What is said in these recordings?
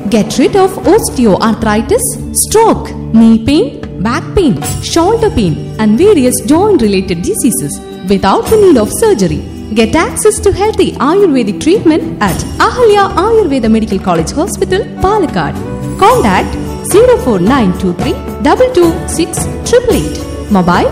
Get rid of osteoarthritis, stroke, knee pain, back pain, shoulder pain, and various joint related diseases without the need of surgery. Get access to healthy Ayurvedic treatment at Ahalya Ayurveda Medical College Hospital, Palakkad. Contact 04923 226 888. Mobile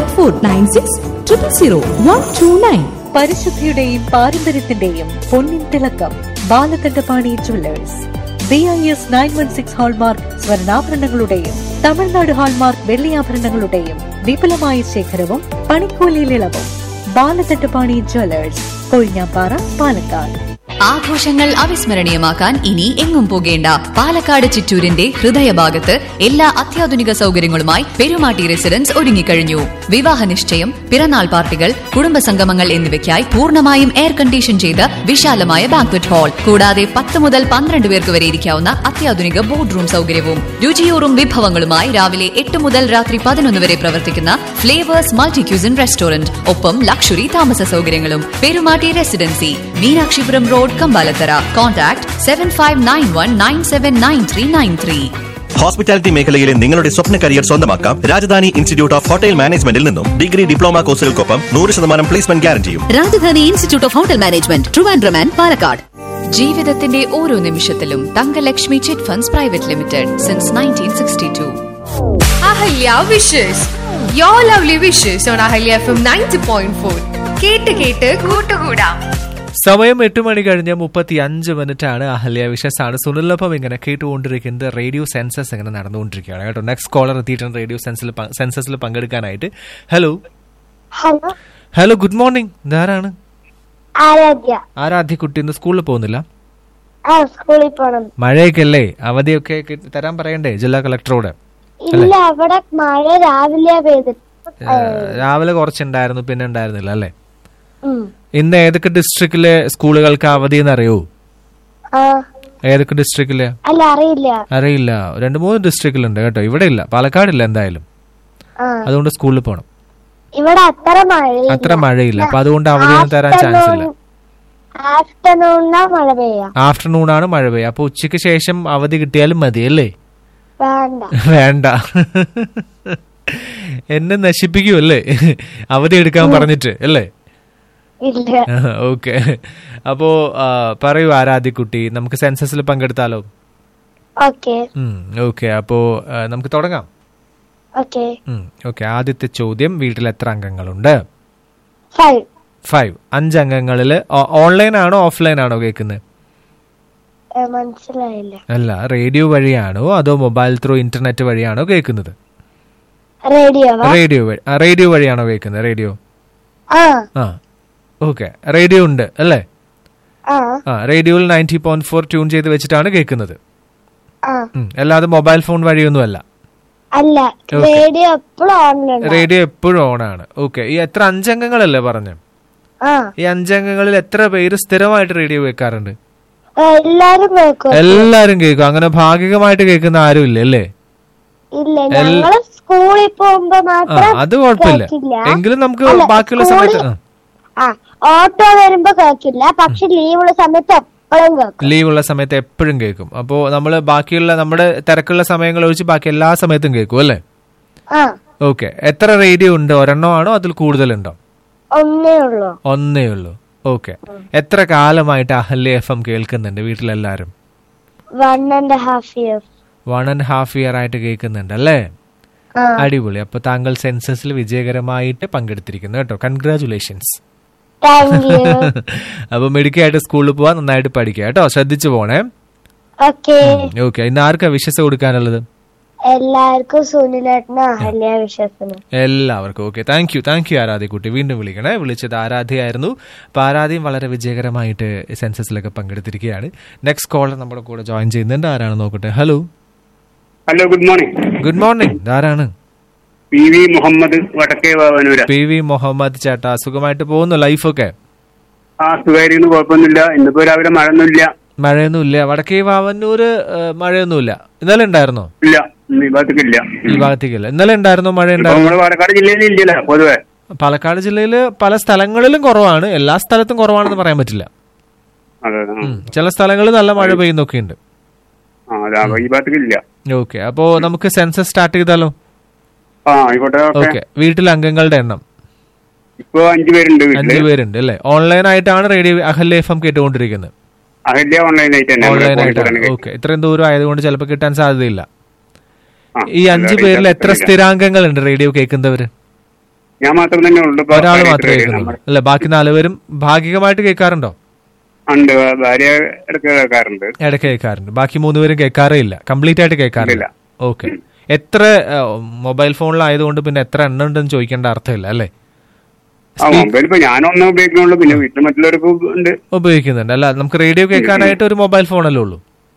9496 000 129. പരിശുദ്ധിയുടെയും പാരമ്പര്യത്തിന്റെയും പൊന്നിൻ തിളക്കം Balakandapani jewellers B I S nine one six hallmark സ്വർണ്ണാഭരണങ്ങളുടെയും Tamilnadu hallmark വെള്ളിയാഭരണങ്ങളുടെയും വിപുലമായ ശേഖരവും പണിക്കൂലിയിൽ ഇളവും ബാലകണ്ഠപാണി ജുവല്ലേഴ്സ് കൊഴിഞ്ഞാപ്പാറ പാലക്കാട് ആഘോഷങ്ങൾ അവിസ്മരണീയമാക്കാൻ ഇനി എങ്ങും പോകേണ്ട പാലക്കാട് ചിറ്റൂരിന്റെ ഹൃദയഭാഗത്ത് എല്ലാ അത്യാധുനിക സൗകര്യങ്ങളുമായി പെരുമാട്ടി റെസിഡൻസ് ഒരുങ്ങിക്കഴിഞ്ഞു വിവാഹ നിശ്ചയം പിറന്നാൾ പാർട്ടികൾ കുടുംബസംഗമങ്ങൾ എന്നിവയ്ക്കായി പൂർണ്ണമായും എയർ കണ്ടീഷൻ ചെയ്ത വിശാലമായ ബാങ്ക്വറ്റ് ഹാൾ കൂടാതെ പത്ത് മുതൽ പന്ത്രണ്ട് പേർക്ക് വരെ ഇരിക്കാവുന്ന അത്യാധുനിക ബോർഡ് റൂം സൗകര്യവും രുചിയൂറും വിഭവങ്ങളുമായി രാവിലെ എട്ട് മുതൽ രാത്രി പതിനൊന്ന് വരെ പ്രവർത്തിക്കുന്ന ഫ്ലേവേഴ്സ് മൾട്ടി ക്യൂസിൻ റെസ്റ്റോറന്റ് ഒപ്പം ലക്ഷറി താമസ സൗകര്യങ്ങളും Perumatty residency Meenakshipuram road Kambalathara contact seven five nine one nine seven nine three nine three hospitality മേഖലയിലെ നിങ്ങളുടെ സ്വപ്ന കരിയർ സ്വന്തമാക്കാം രാജധാനി ഇൻസ്റ്റിറ്റ്യൂട്ട് ഓഫ് ഹോട്ടൽ മാനേജ്മെന്റിൽ നിന്നും ഡിഗ്രി ഡിപ്ലോമ കോഴ്സുകൾക്കൊപ്പം നൂറ് ശതമാനം പ്ലേസ്മെന്റ് ഗ്യാരണ്ടിയും Rajadhani institute of hotel management Trivandrum and Palakkad ജീവിതത്തിന്റെ ഓരോ നിമിഷത്തിലും Thankalakshmi chit funds private limited since nineteen sixty two Ahalya wishes your lovely wishes on Ahalya F M ninety point four കേട്ട് കേട്ട് കൂട്ടുകൂടാം സമയം എട്ട് മണി കഴിഞ്ഞ് മുപ്പത്തി അഞ്ച് മിനിറ്റ് ആണ് അഹല്യ വിശസ് ആണ് സുനിലൊപ്പം ഇങ്ങനെ കേട്ടുകൊണ്ടിരിക്കുന്നത് റേഡിയോ സെൻസസ് ഇങ്ങനെ നടന്നുകൊണ്ടിരിക്കുകയാണ് കേട്ടോ നെക്സ്റ്റ് കോളർ എത്തിയിട്ടുണ്ട് റേഡിയോ സെൻസിൽ സെൻസസിൽ പങ്കെടുക്കാനായിട്ട് hello hello hello good morning ഇതാരാണ് ആരാധ്യ ആരാധ്യ കുട്ടി ഇന്ന് സ്കൂളിൽ പോകുന്നില്ല ആ സ്കൂളിൽ പോണം മഴയൊക്കെ അല്ലേ അവധിയൊക്കെ കി- തരാൻ പറയണ്ടേ ജില്ലാ കളക്ടറോട് ഇല്ല അവിടെ മഴ രാവിലെ പെയ്തിട്ട് ഏഹ്, രാവിലെ കുറച്ചുണ്ടായിരുന്നു പിന്നെ ഉണ്ടായിരുന്നില്ല അല്ലേ ഉം. ഇന്ന് ഏതൊക്കെ ഡിസ്ട്രിക്റ്റിലെ സ്കൂളുകൾക്ക് അവധി എന്ന് അറിയോ ആ ഏതൊക്കെ ഡിസ്ട്രിക്റ്റിലെ അല്ല അറിയില്ല അറിയില്ല രണ്ട് മൂന്ന് ഡിസ്ട്രിക്റ്റിലുണ്ട് കേട്ടോ ഇവിടെ ഇല്ല പാലക്കാടില്ല എന്തായാലും ആ അതുകൊണ്ട് സ്കൂളിൽ പോകണം ഇവിടെ അത്ര മഴയില്ല അത്ര മഴയില്ല അപ്പൊ അതുകൊണ്ട് അവധിയൊന്നും തരാൻ ചാൻസ് ഇല്ല ആഫ്റ്റർനൂണിനാ മഴ പെയ്യാ ആഫ്റ്റർനൂൺ ആണ് മഴ പെയ്യുക അപ്പൊ ഉച്ചയ്ക്ക് ശേഷം അവധി കിട്ടിയാലും മതി അല്ലേ വേണ്ട വേണ്ട എന്നെ നശിപ്പിക്കുമല്ലേ അവധി എടുക്കാൻ പറഞ്ഞിട്ട് അല്ലേ ഇല്ല ഓക്കെ അപ്പോ ആ, പറയൂ ആരാധ്യക്കുട്ടി നമുക്ക് സെൻസസിൽ പങ്കെടുത്താലോ ഓക്കെ ഓക്കെ അപ്പോ ആ, നമുക്ക് തുടങ്ങാം ഓക്കെ ഓക്കെ ആദ്യത്തെ ചോദ്യം വീട്ടിൽ എത്ര അംഗങ്ങളുണ്ട് ഫൈവ് ഫൈവ് അഞ്ച് അംഗങ്ങളിൽ ഓൺലൈൻ ആണോ ഓഫ്ലൈൻ ആണോ കേൾക്കുന്നത് മനസ്സിലായില്ല അല്ല റേഡിയോ വഴിയാണോ അതോ മൊബൈൽ ത്രൂ ഇന്റർനെറ്റ് വഴിയാണോ കേൾക്കുന്നത് റേഡിയോ റേഡിയോ വഴി ആ, റേഡിയോ വഴിയാണോ കേൾക്കുന്നത് റേഡിയോ ആ ആ ഓക്കെ റേഡിയോ ഉണ്ട് അല്ലേ ആ ആ റേഡിയോയിൽ നയൻറ്റി പോയിന്റ് ഫോർ ട്യൂൺ ചെയ്ത് വെച്ചിട്ടാണ് കേൾക്കുന്നത് ആ ഉം, അല്ലാതെ മൊബൈൽ ഫോൺ വഴിയൊന്നും അല്ല അല്ല റേഡിയോ എപ്പോഴും ഓണിലുണ്ട് റേഡിയോ എപ്പോഴും ഓൺ ആണ് ഓക്കെ ഈ എത്ര അഞ്ചംഗങ്ങളല്ലേ പറഞ്ഞു ആ ഈ അഞ്ചംഗങ്ങളിൽ എത്ര പേര് സ്ഥിരമായിട്ട് റേഡിയോ കേൾക്കാറുണ്ട് ആ, എല്ലാരും കേൾക്കും എല്ലാരും കേൾക്കും അങ്ങനെ ഭാഗികമായിട്ട് കേൾക്കുന്ന ആരും ഇല്ല അല്ലേ ഇല്ല ഞങ്ങള് സ്കൂളിൽ പോകുമ്പോ ആ മാത്രം അത് കുഴപ്പമില്ല കേൾക്കില്ല. എങ്കിലും നമുക്ക് അല്ല, ബാക്കിയുള്ള സ്കൂളിൽ- സമയത്ത് ആ ഓട്ടോ വരുമ്പോ കേൾക്കില്ല പക്ഷെ ലീവുള്ള സമയത്ത് എപ്പോഴും കേൾക്കും ലീവ് ഉള്ള സമയത്ത് എപ്പോഴും കേൾക്കും അപ്പോൾ നമ്മൾ ബാക്കിയുള്ള നമ്മുടെ തിരക്കുള്ള സമയങ്ങൾ ഒഴിച്ച് ബാക്കി എല്ലാ സമയത്തും കേൾക്കും അല്ലേ ആ ഓക്കെ എത്ര റേഡിയോ ഉണ്ട് ഒരെണ്ണോ ആണോ അതിൽ കൂടുതലുണ്ടോ ഒന്നേ ഉള്ളൂ ഒന്നേ ഉള്ളൂ ഓക്കെ എത്ര കാലമായിട്ട് അഹല്യ എഫ് എം കേൾക്കുന്നുണ്ട് വീട്ടിലെല്ലാരും one and half years one and half year ആയിട്ട് കേൾക്കുന്നുണ്ട് അല്ലേ ആ അടിപൊളി അപ്പൊ താങ്കൾ സെൻസസിൽ വിജയകരമായിട്ട് പങ്കെടുത്തിരിക്കുന്നു കേട്ടോ കൺഗ്രാചുലേഷൻസ് താങ്ക് യു അപ്പൊ മെഡിക്കായിട്ട് സ്കൂളിൽ പോവാൻ നന്നായിട്ട് പഠിക്കുക കേട്ടോ ശ്രദ്ധിച്ചു പോണേ ഓക്കെ ഓക്കെ ഇന്ന് ആർക്കാ വിശ്വസ് കൊടുക്കാനുള്ളത് എല്ലാവർക്കും സുനിലേട്ടനും അഹല്യ വിശ്വസനും എല്ലാവർക്കും okay thank you thank you ആരാധ്യക്കുട്ടി വീണ്ടും വിളിക്കണേ വിളിച്ചത് ആരാധ്യയായിരുന്നു അപ്പൊ ആരാധ്യം വളരെ വിജയകരമായിട്ട് സെൻസസിലൊക്കെ പങ്കെടുത്തിരിക്കുകയാണ് നെക്സ്റ്റ് കോളർ നമ്മുടെ കൂടെ ജോയിൻ ചെയ്യുന്നുണ്ട് ആരാണ് നോക്കട്ടെ hello hello good morning good morning ഇതാരാണ് P V Muhammad Vadakke Vavanoor P V Muhammad ചേട്ടാ സുഖമായിട്ട് പോകുന്നു ലൈഫൊക്കെ ആ സുഖമായിരുന്നു കുഴപ്പമൊന്നുമില്ല ഇന്നിപ്പോ രാവിലെ മഴയൊന്നുമില്ല മഴയൊന്നുമില്ല വടക്കേ വാവന്നൂര് ഏഹ്, മഴയൊന്നുമില്ല ഇന്നലെ ഉണ്ടായിരുന്നോ ഇല്ല ഇന്ന് ഈ ഭാഗത്തേക്കില്ല ഈ ഭാഗത്തേക്കല്ല ഇന്നലെ ഉണ്ടായിരുന്നോ മഴ ഇപ്പൊ ഉണ്ടായിരുന്നു നമ്മള് പാലക്കാട് ജില്ലയിൽ ഇല്ലല്ലോ പൊതുവെ പാലക്കാട് ജില്ലയിൽ പല സ്ഥലങ്ങളിലും കുറവാണ് എല്ലാ സ്ഥലത്തും കുറവാണെന്ന് പറയാൻ പറ്റില്ല അതെ അതെ. ഉം. ചില സ്ഥലങ്ങളിൽ നല്ല മഴ പെയ്യുന്നൊക്കെ ഉണ്ട് ആ അതാ ഈ ഭാഗത്തേക്ക് ഇല്ല ഓക്കെ അപ്പോ നമുക്ക് സെൻസസ് സ്റ്റാർട്ട് ചെയ്താലോ ആ ആയിക്കോട്ടെ ഓക്കെ ഓക്കെ വീട്ടിലെ അംഗങ്ങളുടെ എണ്ണം ഇപ്പൊ അഞ്ചു പേരുണ്ട് അഞ്ചു വീട്ടില് പേരുണ്ട് അല്ലേ ഓൺലൈൻ ആയിട്ടാണ് റേഡിയോ അഹല്യ എഫ് എം കേട്ടുകൊണ്ടിരിക്കുന്നത് അഹല്യ ഓൺലൈൻ ആയിട്ട് തന്നെ ഇവിടെ ഓൺലൈൻ ആയിട്ടാണ് കോഴിക്കോടാണ് ഓക്കെ ഇത്രയും ദൂരം ആയതുകൊണ്ട് ചിലപ്പോൾ കിട്ടാൻ സാധ്യതയില്ല ആ, ഈ അഞ്ചു അല്ലാതെ പേരിൽ എത്ര ഇല്ല. സ്ഥിരാംഗങ്ങളുണ്ട് റേഡിയോ കേൾക്കുന്നവര് ഞാൻ മാത്രം തന്നെ ഉള്ളു ഇപ്പൊ ഒരാൾ ഭാര്യ മാത്രമേ ഇത്രയും കേൾക്കുന്നുള്ളൂ നമ്മുടെ- അല്ലെ ബാക്കി നാലുപേരും ഭാഗികമായിട്ട് കേൾക്കാറുണ്ടോ ഉണ്ട് ഭാര്യ ഇടയ്ക്ക് കേൾക്കാറുണ്ട് ഇടയ്ക്ക് കേൾക്കാറുണ്ട് ബാക്കി മൂന്നുപേരും കേൾക്കാറേ ഇല്ല കംപ്ലീറ്റ് ആയിട്ട് കേൾക്കാറില്ല ഇല്ല. ഓക്കെ എത്ര മൊബൈൽ ഫോണിലായതുകൊണ്ട് പിന്നെ എത്ര എണ്ണം ഉണ്ടെന്ന് ചോദിക്കേണ്ട അർത്ഥമില്ല അല്ലേ ആ മൊബൈൽ ഇപ്പൊ ഞാനൊന്നും ഉപയോഗിക്കുന്നുള്ളൂ പിന്നെ വീട്ടിൽ മറ്റുള്ളവർക്ക് ഉണ്ട് ഉപയോഗിക്കുന്നുണ്ട് അല്ല നമുക്ക് റേഡിയോ കേൾക്കാനായിട്ട് ഒരു മൊബൈൽ ഫോണല്ലേ ഉള്ളൂ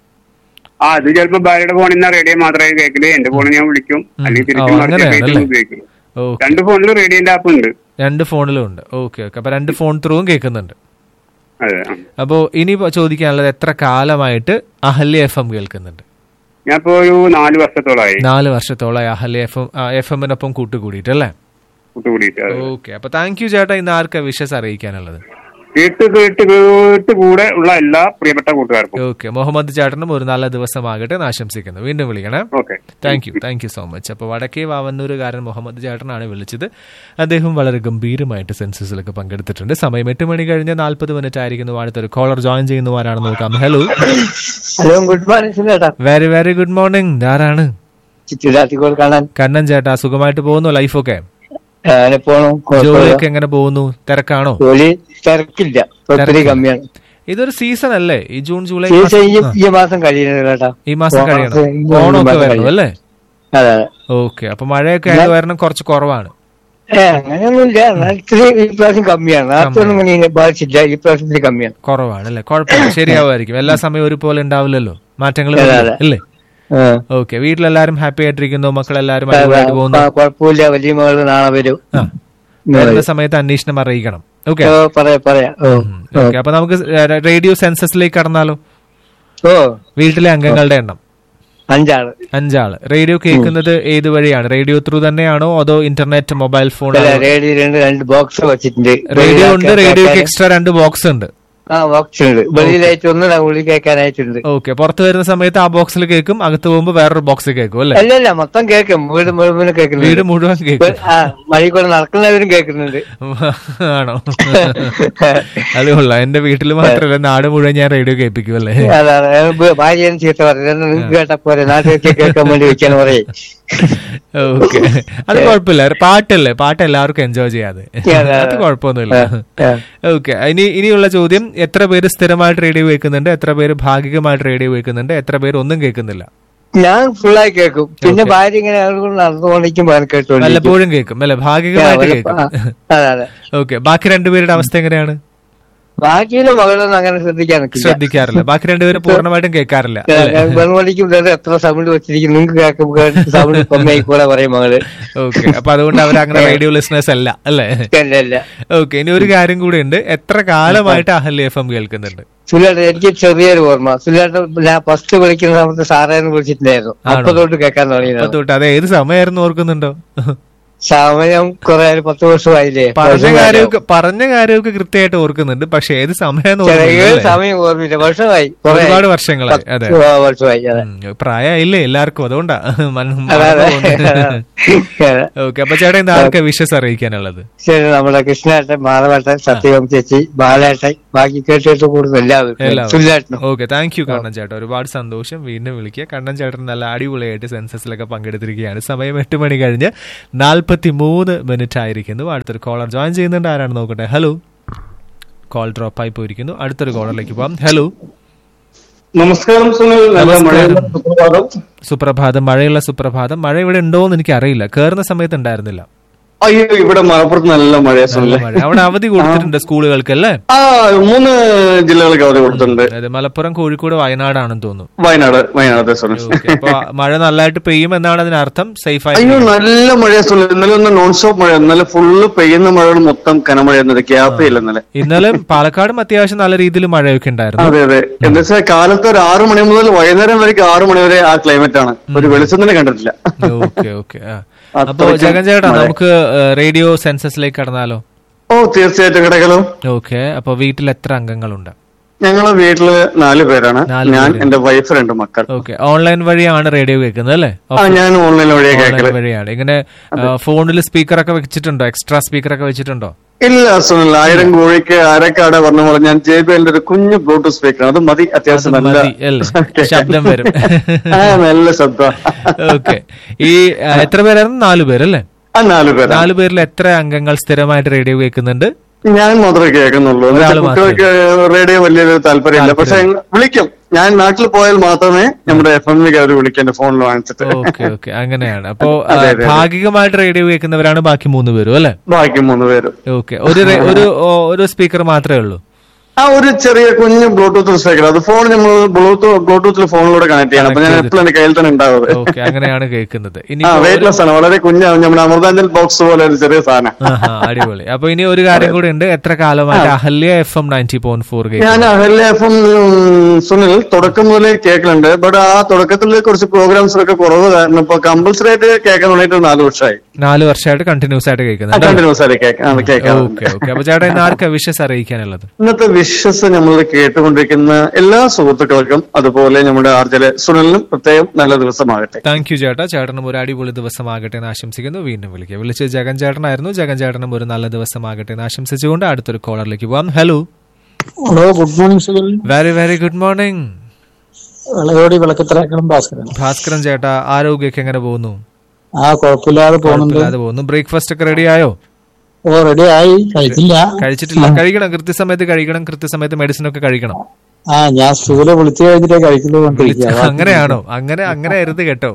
ആ അത് ചിലപ്പോ ഭാര്യയുടെ ഫോണിൽ നിന്ന് റേഡിയോ മാത്രമേ കേൾക്കല് എന്റെ ഫോണിൽ ഞാൻ വിളിക്കും അല്ലെങ്കിൽ തിരിച്ചും ഓ, മറിച്ചും അങ്ങനെയാണല്ലേ? കേൾക്കും ഉപയോഗിക്കും ഓക്കെ രണ്ട് ഫോണിലും റേഡിയോന്റെ ആപ്പ് ഉണ്ട് രണ്ട് ഫോണിലും ഉണ്ട് ഓക്കെ ഓക്കെ അപ്പൊ രണ്ട് ഫോൺ ത്രൂവും കേൾക്കുന്നുണ്ട് അതെ ആ. അപ്പോൾ ഇനി ഇപ്പൊ ചോദിക്കാനുള്ളത് എത്ര കാലമായിട്ട് അഹല്യ എഫ് എം കേൾക്കുന്നുണ്ട് ഞാൻ ഇപ്പോ ഒരു നാല് വർഷത്തോളമായി നാല് വർഷത്തോളമായി അഹല്യ എഫ് എം എഫ് എമ്മിനൊപ്പം കൂട്ടുകൂടിയിട്ട് അല്ലേ കൂട്ടുകൂടിയിട്ട് അതെ. ഓക്കെ അപ്പൊ താങ്ക് യു ചേട്ടാ ഇന്ന് ആർക്കാ വിഷസ് അറിയിക്കാനുള്ളത് കേട്ട് കേട്ട് കേട്ട് കൂടെ ഉള്ള എല്ലാ പ്രിയപ്പെട്ട കൂട്ടുകാർക്കും ഓക്കെ മുഹമ്മദ് ചേട്ടനും ഒരു നല്ല ദിവസമാകട്ടെ എന്ന് ആശംസിക്കുന്നു വീണ്ടും വിളിക്കണേ okay thank you thank you so much അപ്പോൾ വടക്കേ വാവന്നൂരുകാരൻ മുഹമ്മദ് ചേട്ടനാണ് വിളിച്ചത് അദ്ദേഹം വളരെ ഗംഭീരമായിട്ട് സെൻസസിലൊക്കെ പങ്കെടുത്തിട്ടുണ്ട് സമയം എട്ട് മണി കഴിഞ്ഞ് നാൽപ്പത് മിനിറ്റ് ആയിരിക്കുന്നു അടുത്തൊരു കോളർ ജോയിൻ ചെയ്യുന്നവരാണെന്ന് നോക്കാം ഹലോ ഹലോ ഗുഡ് മോർണിംഗ് സുനേട്ടാ വെരി വെരി ഗുഡ് മോർണിംഗ് ആരാണ് ചുറ്റുരാത്തിക്കോൾ കാണാൻ കണ്ണൻ ചേട്ടാ സുഖമായിട്ട് പോകുന്നു ലൈഫൊക്കെ അങ്ങനെ പോണു കുഴപ്പമില്ല. ജോലിയൊക്കെ എങ്ങനെ പോകുന്നു തിരക്കാണോ ജോലി തിരക്കില്ല ഒത്തിരി തിരക്കില്ല. കമ്മിയാണ് ഇതൊരു സീസൺ അല്ലേ ഈ ജൂൺ ജൂലൈ സീസൺ ഈ മാസം- ആ, ഈ മാസം കഴിയുന്നത് കേട്ടാ ഈ മാസം ഓണം കഴിയണം ഈ മാസം ഓണമൊക്കെ വരണം കഴിയും. അല്ലേ അതെ അതെ ഓക്കെ അപ്പൊ മഴയൊക്കെ ആയത് കാരണം കുറച്ച് കുറവാണ് ഏ അങ്ങനെയൊന്നുമില്ല എന്നാൽ ഇത്തിരി ഈ പ്രാവശ്യം കമ്മിയാണ് നേരത്തെ ഒന്നും ഇങ്ങനെ ബാധിച്ചില്ല ഈ പ്രാവശ്യത്തിൽ കമ്മിയാണ് കുറവാണ് അല്ലേ കുഴപ്പമില്ല ശരിയാവുമായിരിക്കും എല്ലാ സമയവും ഒരുപോലെ ഉണ്ടാവില്ലല്ലോ മാറ്റങ്ങൾ അതെ, വരില്ല, അതെ. അല്ലേ ആ. ഓക്കെ വീട്ടിലെല്ലാരും ഹാപ്പി ആയിട്ടിരിക്കുന്നു മക്കളെല്ലാരും ആ, അടിപൊളിയായിട്ട് പോകുന്നു ആ, കുഴപ്പമില്ല വലിയ മകള് നാളെ വരും ആ വരുന്ന സമയത്ത് അന്വേഷണം അറിയിക്കണം ഓക്കെ ഓ പറയാ പറയാ ഓ ഓ. ഓക്കെ അപ്പൊ നമുക്ക് റേഡിയോ സെൻസസിലേക്ക് കടന്നാലോ ഓ വീട്ടിലെ അംഗങ്ങളുടെ എണ്ണം അഞ്ചാള് അഞ്ചാള് റേഡിയോ കേൾക്കുന്നത് ഏത് വഴിയാണ് റേഡിയോ ത്രൂ തന്നെയാണോ അതോ ഇന്റർനെറ്റ് മൊബൈൽ ഫോൺ അല്ല റേഡിയോ രണ്ട് രണ്ട് ബോക്സ് വെച്ചിട്ടുണ്ട് റേഡിയോ ഉണ്ട് കേൾക്കാൻ- റേഡിയോക്ക് എക്സ്ട്രാ രണ്ട് ബോക്സ് ഉണ്ട് ആ ബോക്സ് ഉണ്ട് വെളിയിലായിട്ട് ഒന്ന് ഉള്ളിൽ കേൾക്കാനായിട്ടുണ്ട് ഓക്കെ പുറത്ത് വരുന്ന സമയത്ത് ആ ബോക്സിൽ കേൾക്കും അകത്ത് പോകുമ്പോൾ വേറൊരു ബോക്സിൽ കേൾക്കും അല്ലേ അല്ല അല്ല മൊത്തം കേൾക്കും വീട് മുഴുവൻ കേൾക്കുന്നുണ്ട് വീട് മുഴുവൻ കേൾക്കും ആ വഴി കൂടെ നടക്കുന്നവരും കേൾക്കുന്നുണ്ട് ആണോ അത് കൊള്ളാം എന്റെ വീട്ടിൽ മാത്രമല്ല നാട് മുഴുവൻ ഞാൻ റേഡിയോ കേൾപ്പിക്കും അല്ലേ അതാണ് ഭാര്യയും ചീത്ത പറയുന്നത് നിങ്ങൾക്ക് കേട്ടാ പോരെ നാട്ടിലേക്ക് കേൾക്കാൻ വേണ്ടി വെക്കാൻ പറയും ഓക്കെ അത് കുഴപ്പമില്ല ഒരു പാട്ടല്ലേ പാട്ട് എല്ലാവർക്കും എൻജോയ് ചെയ്യാതെ അതെ. അത് കുഴപ്പമൊന്നുമില്ല ആ. ഓക്കെ ഇനി ഇനിയുള്ള ചോദ്യം എത്ര പേര് സ്ഥിരമായിട്ട് റേഡിയോ കേൾക്കുന്നുണ്ട് എത്ര പേര് ഭാഗികമായിട്ട് റേഡിയോ കേൾക്കുന്നുണ്ട് എത്ര പേര് ഒന്നും കേൾക്കുന്നില്ല ഞാൻ ഫുള്ളായി കേൾക്കും പിന്നെ ഭാര്യ ഇങ്ങനെ ആളുകൾ നടന്നുകൊണ്ടിരിക്കുമ്പോൾ ഞാൻ കേട്ടോണ്ടിരിക്കും വല്ലപ്പോഴും കേൾക്കും അല്ലെ ഭാഗികമായിട്ട് ആ, കേൾക്കും അതെ അതെ ഓക്കെ ബാക്കി രണ്ടുപേരുടെ അവസ്ഥ എങ്ങനെയാണ് ബാക്കിയുള്ള മകളൊന്നും അങ്ങനെ ശ്രദ്ധിക്കാൻ നിൽക്കില്ല ശ്രദ്ധിക്കാറില്ല ബാക്കി രണ്ടുപേരും പൂർണ്ണമായിട്ടും കേൾക്കാറില്ല അല്ലേ? വെറുമടിക്കും എത്ര സൗണ്ട് വെച്ചിരിക്കും നിങ്ങൾക്ക് കേൾക്കും സൗണ്ട് കമ്മിയായി കൂടെ പറയും മകള് ഓക്കെ അപ്പൊ അതുകൊണ്ട് അവർ അങ്ങനെ റേഡിയോ ലിസണേഴ്സ് അല്ല അല്ലേ അല്ല അല്ല ഓക്കെ ഇനി ഒരു കാര്യം കൂടി ഉണ്ട് എത്ര കാലമായിട്ട് അഹല്യ എഫ് എം കേൾക്കുന്നുണ്ട് സുലേട്ടൻ എനിക്ക് ചെറിയൊരു ഓർമ്മ സുലേട്ടൻ ഞാൻ ഫസ്റ്റ് വിളിക്കുന്ന സമയത്ത് സാറേന്ന് വിളിച്ചിട്ടുണ്ടായിരുന്നു ആണോ? അപ്പൊ തൊട്ട് കേൾക്കാൻ അപ്പൊ തുടങ്ങിയതാണ് തൊട്ട് അത് ഏത് സമയമായിരുന്നു ഓർക്കുന്നുണ്ടോ സമയം കുറെ പത്ത് വർഷമായില്ലേ പറഞ്ഞ കാര്യമൊക്കെ പറഞ്ഞ കാര്യമൊക്കെ കൃത്യമായിട്ട് ഓർക്കുന്നുണ്ട് പക്ഷെ ഏത് സമയം ചെറിയ സമയം ഓർമ്മില്ല വർഷമായി കുറെ ഒരുപാട് വർഷങ്ങളായി അതെ പത്ത് വർഷമായി അതെ ഉം, പ്രായമായില്ലേ എല്ലാവർക്കും അതുകൊണ്ടാ മന- അതെ, അതെ. അതെ. ഓക്കെ അപ്പൊ ചേട്ടാ ഇന്ന് ആർക്കാ വിഷസ് അറിയിക്കാനുള്ളത് ശരി നമ്മുടെ കൃഷ്ണേട്ടൻ മാധവേട്ടൻ സത്യകം ചേച്ചി ബാലേട്ടൻ ബാക്കി കേട്ടിട്ട് കൂടുന്നു എല്ലാവരും സുലേട്ടനും ഓക്കെ താങ്ക് യു കണ്ണൻ ചേട്ടാ ഒരുപാട് സന്തോഷം വീണ്ടും വിളിക്കുക കണ്ണൻ ചേട്ടൻ നല്ല അടിപൊളിയായിട്ട് സെൻസസിലൊക്കെ പങ്കെടുത്തിരിക്കുകയാണ് സമയം എട്ട് മണി കഴിഞ്ഞ് നാൽപ്പത്തി മൂന്ന് മിനിറ്റ് ആയിരിക്കുന്നു അടുത്തൊരു കോളർ ജോയിൻ ചെയ്യുന്നുണ്ട് ആരാണ് നോക്കട്ടെ ഹലോ കോൾ ഡ്രോപ്പ് ആയി പോയിരിക്കുന്നു അടുത്തൊരു കോളറിലേക്ക് പോവാം ഹലോ നമസ്കാരം സുനിൽ നല്ല നമസ്കാരം. മഴയുള്ള സുപ്രഭാതം സുപ്രഭാതം മഴയുള്ള സുപ്രഭാതം മഴ ഇവിടെ ഉണ്ടോ എന്ന് എനിക്ക് അറിയില്ല കയറുന്ന സമയത്ത് ഉണ്ടായിരുന്നില്ല അയ്യോ ഇവിടെ മലപ്പുറത്ത് നല്ല മഴയാ നല്ല സുനിൽ മഴ അവിടെ അവധി കൊടുത്തിട്ടുണ്ട് സ്കൂളുകൾക്ക് അല്ലേ ആ മൂന്ന് ജില്ലകൾക്ക് അവധി കൊടുത്തിട്ടുണ്ട് അതായത് മലപ്പുറം കോഴിക്കോട് വയനാടാണെന്ന് തോന്നുന്നു വയനാട് വയനാട് സുനിൽ ഓക്കെ അപ്പൊ മഴ നല്ലതായിട്ട് പെയ്യും എന്നാണ് അതിനർത്ഥം സേഫ് ആയി അയ്യോ നല്ല മഴയാ സുനിൽ ഇന്നലെ ഒന്ന് നോൺ സ്റ്റോപ്പ് മഴ ഇന്നലെ ഫുള്ള് പെയ്യുന്ന മഴകൾ മൊത്തം കനമഴ എന്നത് ഗ്യാപ്പേ ഇല്ല ഇന്നലെ ഇന്നലെ പാലക്കാടും അത്യാവശ്യം നല്ല രീതിയിൽ മഴയൊക്കെ ഉണ്ടായിരുന്നു അതെ അതെ എന്താ വെച്ചാൽ കാലത്ത് ഒരു ആറു മണി മുതൽ വൈകുന്നേരം വരെ ആറു മണി വരെ ആ ക്ലൈമറ്റ് ആണ് ഒരു വെളിച്ചം തന്നെ കണ്ടിട്ടില്ല ഓക്കെ ഓക്കെ അപ്പൊ അത്രയ്ക്കും ജഗൻ ചേട്ടാ മഴ. നമുക്ക് റേഡിയോ സെൻസസിലേക്ക് കടന്നാലോ ഓ തീർച്ചയായിട്ടും കിടക്കലോ ഓക്കെ അപ്പൊ വീട്ടിൽ എത്ര അംഗങ്ങളുണ്ട് ഞങ്ങളെ വീട്ടില് നാല് പേരാണ് നാല് ഞാൻ പേര്. എന്റെ വൈഫ് രണ്ട് മക്കൾ ഓക്കെ ഓൺലൈൻ വഴിയാണ് റേഡിയോ കേൾക്കുന്നത് അല്ലേ ആ ഞാൻ ഓൺലൈൻ വഴിയാ ഓൺലൈൻ കേൾക്കല് വഴിയാണ് ഇങ്ങനെ ഫോണിൽ സ്പീക്കറൊക്കെ വെച്ചിട്ടുണ്ടോ എക്സ്ട്രാ സ്പീക്കറൊക്കെ വെച്ചിട്ടുണ്ടോ ഇല്ല സുനിൽ ആയിരം കോഴിക്ക് അരക്കാട് പറഞ്ഞ പോലെ ഞാൻ ജെ ബി എല്ലിന്റെ ഒരു കുഞ്ഞു ബ്ലൂടൂത്ത് സ്പീക്കർ അത് മതി അത്യാവശ്യം അത് നല്ല മതി അല്ലേ ശബ്ദം വരും ആ നല്ല ശബ്ദം ഓക്കെ ഈ ആ, എത്ര പേരായിരുന്നു നാലു പേരല്ലേ ആ നാല് പേരാ നാലു പേരിൽ എത്ര അംഗങ്ങൾ സ്ഥിരമായിട്ട് റേഡിയോ കേൾക്കുന്നുണ്ട് ഞാൻ മാത്രമേ കേൾക്കുന്നുള്ളൂ എന്ന് ഒരാള് വെച്ചാൽ കുട്ടികൾക്ക് റേഡിയോ വലിയൊരു താല്പര്യമില്ല പക്ഷെ വിളിക്കും ഞാൻ നാട്ടിൽ പോയാൽ മാത്രമേ നമ്മുടെ എഫ് എമ്മിലേക്ക് അവർ വിളിക്കും എന്റെ ഫോണിൽ വാങ്ങിച്ചിട്ട് ഓക്കെ ഓക്കെ അങ്ങനെയാണ് അപ്പോ ആ, അതെ, അതെ, അതെ. ഭാഗികമായിട്ട് റേഡിയോ കേൾക്കുന്നവരാണ് ബാക്കി മൂന്ന് പേരും അല്ലേ ബാക്കി മൂന്ന് പേരും ഓക്കെ ഒരു റേ- ഒരു ഓ, ഒരു സ്പീക്കർ മാത്രമേ ഉള്ളൂ ആ ഒരു ചെറിയ കുഞ്ഞു ബ്ലൂടൂത്ത് സ്പീക്കർ അത് ഫോൺ നമ്മൾ ബ്ലൂടൂത്ത് ബ്ലൂടൂത്തിൽ ഫോണിലൂടെ കണക്ട് ചെയ്യണം അപ്പൊ ഞാൻ Connect എപ്പോഴും എന്റെ കയ്യിൽ തന്നെ ഉണ്ടാവുന്നത് ഓക്കെ അങ്ങനെയാണ് കേൾക്കുന്നത് ഇനി ആ വെയിറ്റ്ലെസ് ആണ് വളരെ കുഞ്ഞാണ് നമ്മുടെ അമൃതാഞ്ജൽ ബോക്സ് പോലെ ഒരു ചെറിയ സാധനം ആഹാ, അടിപൊളി അപ്പൊ ഇനി ഒരു കാര്യം കൂടി ഉണ്ട് എത്ര കാലമായിട്ട് Ahalya F M ninety point four ഞാൻ അഹല്യ എഫ് എം സുനിൽ തുടക്കം മുതലേ കേൾക്കുന്നുണ്ട് ബട്ട് ആ തുടക്കത്തിൽ കുറച്ച് പ്രോഗ്രാംസ് ഒക്കെ കുറവ് കാരണം ഇപ്പൊ കമ്പൽസറി ആയിട്ട് കേൾക്കാൻ തുടങ്ങിയിട്ട് നാല് വർഷമായി നാല് വർഷമായിട്ട് കണ്ടിന്യൂസ് ആയിട്ട് കേൾക്കുന്നുണ്ട് കണ്ടിന്യൂസ് ആയിട്ട് കേൾക്കാൻ കേൾക്കാറുണ്ട് ഓക്കെ ഓക്കെ അപ്പൊ ചേട്ടാ ഇന്ന് ആർക്കാ വിഷസ് അറിയിക്കാനുള്ളത് ഇന്നത്തെ വിശ്വസ് നമ്മൾ കേട്ടുകൊണ്ടിരിക്കുന്ന എല്ലാ സുഹൃത്തുക്കൾക്കും അതുപോലെ നമ്മുടെ ആർജലെ സുനിലിനും പ്രത്യേകം നല്ല ദിവസമാകട്ടെ താങ്ക് യു ചേട്ടാ ചേട്ടനും ഒരു അടിപൊളി ദിവസമാകട്ടെ എന്ന് ആശംസിക്കുന്നു വീണ്ടും വിളിക്കുക വിളിച്ച് ജഗൻ ചേട്ടനായിരുന്നു ജഗൻ ചേട്ടനും ഒരു നല്ല ദിവസമാകട്ടെ എന്ന് ആശംസിച്ചുകൊണ്ട് അടുത്തൊരു കോളറിലേക്ക് പോവാം ഹലോ ഹലോ ഗുഡ് മോർണിംഗ് സുഖൽ very very good morning Vilayodi വിളക്കത്തിറക്കണം ഭാസ്കരൻ ഭാസ്കരൻ ചേട്ടാ ആരോഗ്യമൊക്കെ എങ്ങനെ പോകുന്നു ആ കുഴപ്പമില്ലാതെ പോകുന്നുണ്ട് കുഴപ്പമില്ലാതെ പോകുന്നു ബ്രേക്ക്ഫാസ്റ്റ് ഒക്കെ റെഡി ആയോ ഓ റെഡി ആയി കഴിച്ചില്ല കഴിച്ചിട്ടില്ല കഴിക്കണം കൃത്യസമയത്ത് കഴിക്കണം കൃത്യസമയത്ത് മെഡിസിൻ ഒക്കെ കഴിക്കണം ആ ഞാൻ സ്കൂലെ വിളിച്ചു കഴിഞ്ഞിട്ടേ കഴിക്കുന്നത് കൊണ്ടിരിക്കുക അങ്ങനെയാണോ അങ്ങനെ അങ്ങനെ അരുത് കേട്ടോ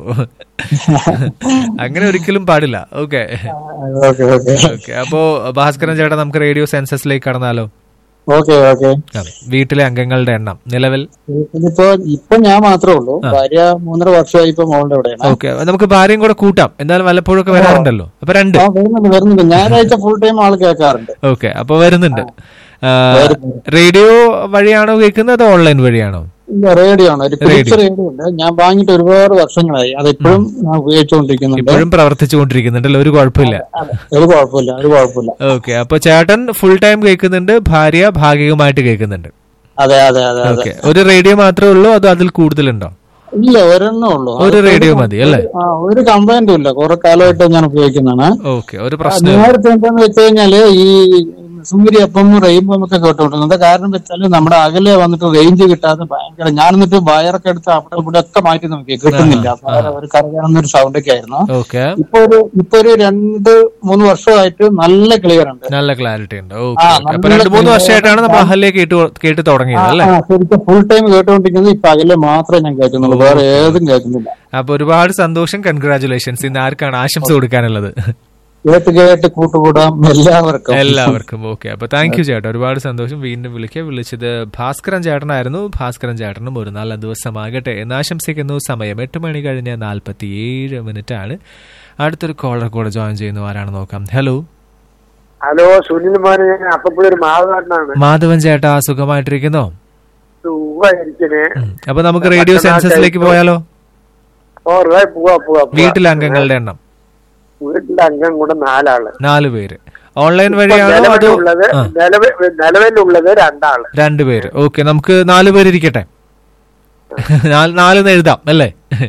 അങ്ങനെ ഒരിക്കലും പാടില്ല ഓക്കെ ഓക്കെ ഓക്കെ ഓക്കെ അപ്പോ ഭാസ്കരൻ ചേട്ടാ നമുക്ക് റേഡിയോ സെൻസസിലേക്ക് കടന്നാലോ ഓക്കെ ഓക്കെ അതെ വീട്ടിലെ അംഗങ്ങളുടെ എണ്ണം നിലവിൽ ഇതിപ്പോ ഇപ്പൊ ഞാൻ മാത്രമേ ഉള്ളൂ ഭാര്യ മൂന്നര വർഷമായി ഇപ്പൊ മോളുടെ ഇവിടെയാണ് ഓക്കെ നമുക്ക് ഭാര്യയും കൂടെ കൂട്ടാം എന്നാലും വല്ലപ്പോഴും ഒക്കെ വരാറുണ്ടല്ലോ അപ്പൊ രണ്ട് ആ വരുന്നുണ്ട് വരുന്നുണ്ട് ഞായറാഴ്ച ഫുൾ ടൈം ആള് കേൾക്കാറുണ്ട് ഓക്കെ അപ്പൊ വരുന്നുണ്ട് ആ, റേഡിയോ വഴിയാണോ കേൾക്കുന്നത് അതോ ഓൺലൈൻ വഴിയാണോ ഇല്ല റേഡിയോ ആണ് ഒരു ഫിലിപ്സ് റേഡിയോ ഉണ്ട് ഞാൻ വാങ്ങിയിട്ട് ഒരുപാട് വർഷങ്ങളായി അത് ഇപ്പോഴും ഞാൻ ഉപയോഗിച്ചുകൊണ്ടിരിക്കുന്നുണ്ട് ഇപ്പോഴും പ്രവർത്തിച്ചുകൊണ്ടിരിക്കുന്നുണ്ടല്ലോ ഒരു കുഴപ്പമില്ല അതെ, ഒരു കുഴപ്പമില്ല ഒരു കുഴപ്പമില്ല ഓക്കെ അപ്പൊ ചേട്ടൻ ഫുൾ ടൈം കേൾക്കുന്നുണ്ട് ഭാര്യ ഭാഗികമായിട്ട് കേൾക്കുന്നുണ്ട് അതെ അതെ അതെ അതെ ഓക്കെ ഒരു റേഡിയോ മാത്രമേ ഉള്ളൂ അതോ അതിൽ കൂടുതലുണ്ടോ ഇല്ല ഒരെണ്ണേ ഉള്ളൂ ഒരു അതിപ്പോ റേഡിയോ മതി അല്ലേ ആ, ഒരു കംപ്ലൈന്റും ഇല്ല കുറെ കാലമായിട്ട് ഞാൻ ഉപയോഗിക്കുന്നതാണ് ഓക്കെ ഒരു ആ, പ്രശ്നം നേരത്തെ എന്താന്ന് വെച്ച് കഴിഞ്ഞാല് ഈ സുന്ദരി അപ്പം റെയിൻബോ ഒക്കെ കേട്ടോണ്ടിരുന്നത് കാരണം വെച്ചാല് നമ്മുടെ അകലെ വന്നിട്ട് റേഞ്ച് കിട്ടാതെ ഭയങ്കര ഞാൻ എന്നിട്ട് വയറൊക്കെ എടുത്ത് അവിടെ ഇവിടെ ഒക്കെ മാറ്റി നോക്കി കിട്ടുന്നില്ല വളരെ ഒരു കരകയറുന്ന ഒരു സൗണ്ട് ഒക്കെ ആയിരുന്നു ഓക്കെ ഇപ്പൊ ഒരു ഇപ്പൊ ഒരു രണ്ട് മൂന്ന് വർഷമായിട്ട് നല്ല ക്ലിയർ ഉണ്ട് നല്ല ക്ലാരിറ്റി ഉണ്ട് ആ, ഓക്കെ അപ്പൊ നല്ല രണ്ട് മൂന്ന് clear വർഷമായിട്ടാണ് നമ്മൾ ആണ്. അഹല്യ കേട്ട് കേട്ട് തുടങ്ങിയത് അല്ലേ ആ, ശരിക്കും ഫുൾ ടൈം കേട്ടോണ്ടിരിക്കുന്നത് ഇപ്പൊ അകലെ മാത്രമേ ഞാൻ കേൾക്കുന്നുള്ളൂ വേറെ ഏതും കേൾക്കുന്നില്ല അപ്പൊ ഒരുപാട് സന്തോഷം കൺഗ്രാചുലേഷൻസ് ഇന്ന് ആർക്കാണ് ആശംസ കൊടുക്കാനുള്ളത് കേട്ട് കേട്ട് കൂട്ടുകൂടാം എല്ലാവർക്കും എല്ലാവർക്കും ഓക്കെ അപ്പൊ താങ്ക് യു ചേട്ടാ ഒരുപാട് സന്തോഷം വീണ്ടും വിളിക്കുക വിളിച്ചത് ഭാസ്കരൻ ചേട്ടനായിരുന്നു ഭാസ്കരൻ ചേട്ടനും ഒരു നല്ല ദിവസമാകട്ടെ എന്ന് ആശംസിക്കുന്നു സമയം എട്ട് മണി കഴിഞ്ഞ് നാൽപ്പത്തി ഏഴ് മിനിറ്റ് ആണ് അടുത്തൊരു കോളർ കൂടെ ജോയിൻ ചെയ്യുന്നു ആരാണ് നോക്കാം ഹലോ ഹലോ സുനിൽ മോനെ ഞാൻ അപ്പപ്പോഴും ഒരു മാതാട്ടിനാണ് മാധവൻ ചേട്ടാ സുഖമായിട്ടിരിക്കുന്നോ സുഖമായിരിക്കണേ അപ്പൊ നമുക്ക് റേഡിയോ സെൻസസിലേക്ക് പോയാലോ ഓ റേ പോവാ പോവാ പോവാ. വീട്ടിലെ അംഗങ്ങളുടെ എണ്ണം വീട്ടിലെ അംഗം കൂടെ നാലാള് നാല് പേര് ഓൺലൈൻ ഇപ്പൊ വഴിയാണോ അതോ നിലവിലുള്ളത് ആ, നിലവിൽ നിലവിലുള്ളത് രണ്ടാള് രണ്ട് പേര് ഓക്കെ നമുക്ക് നാല് പേര് ഇരിക്കട്ടെ നാല് നാലെന്ന് എഴുതാം അല്ലേ